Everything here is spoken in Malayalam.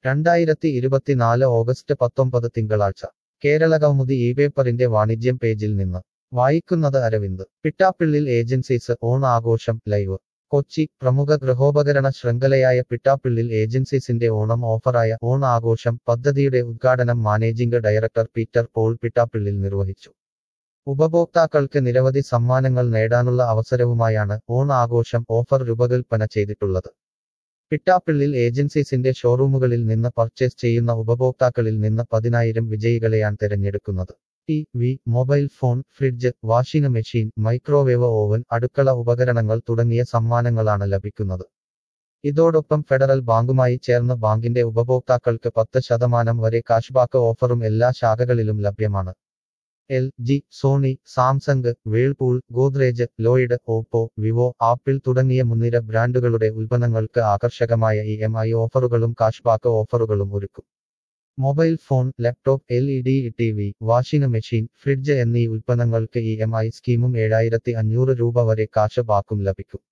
രണ്ടായിരത്തി ഇരുപത്തിനാല് ഓഗസ്റ്റ് പത്തൊമ്പത് തിങ്കളാഴ്ച കേരളകൗമുദി ഈ പേപ്പറിന്റെ വാണിജ്യം പേജിൽ നിന്ന് വായിക്കുന്നത് അരവിന്ദ് പിട്ടാപ്പിള്ളിൽ ഏജൻസീസ് ഓൺ ആഘോഷം ലൈവ് കൊച്ചി പ്രമുഖ ഗൃഹോപകരണ ശൃംഖലയായ പിട്ടാപ്പിള്ളിൽ ഏജൻസീസിന്റെ ഓണം ഓഫറായ ഓൺ ആഘോഷം പദ്ധതിയുടെ ഉദ്ഘാടനം managing director Peter Paul Pittappillil നിർവഹിച്ചു ഉപഭോക്താക്കൾക്ക് നിരവധി സമ്മാനങ്ങൾ നേടാനുള്ള അവസരവുമായാണ് ഓൺ ആഘോഷം ഓഫർ രൂപകൽപ്പന ചെയ്തിട്ടുള്ളത് പിട്ടാപ്പിള്ളിൽ ഏജൻസീസിന്റെ ഷോറൂമുകളിൽ നിന്ന് പർച്ചേസ് ചെയ്യുന്ന ഉപഭോക്താക്കളിൽ നിന്ന് പതിനായിരം വിജയികളെയാണ് തിരഞ്ഞെടുക്കുന്നത് T V mobile phone fridge washing machine microwave oven അടുക്കള ഉപകരണങ്ങൾ തുടങ്ങിയ സമ്മാനങ്ങളാണ് ലഭിക്കുന്നത് ഇതോടൊപ്പം ഫെഡറൽ ബാങ്കുമായി ചേർന്ന് ബാങ്കിന്റെ ഉപഭോക്താക്കൾക്ക് പത്ത് ശതമാനം വരെ കാഷ്ബാക്ക് ഓഫറും എല്ലാ ശാഖകളിലും ലഭ്യമാണ് L G Sony Samsung Whirlpool Godrej Lloyd Oppo Vivo Apple തുടങ്ങിയ മുൻനിര ബ്രാൻഡുകളുടെ ഉൽപ്പന്നങ്ങൾക്ക് ആകർഷകമായ ഇ എം ഐ ഓഫറുകളും കാഷ്ബാക്ക് ഓഫറുകളും ഒരുക്കും mobile phone laptop L E D T V washing machine fridge എന്നീ ഉൽപ്പന്നങ്ങൾക്ക് ഇ എം ഐ സ്കീമും ഏഴായിരത്തി അഞ്ഞൂറ് രൂപ വരെ കാശ് ബാക്കും ലഭിക്കും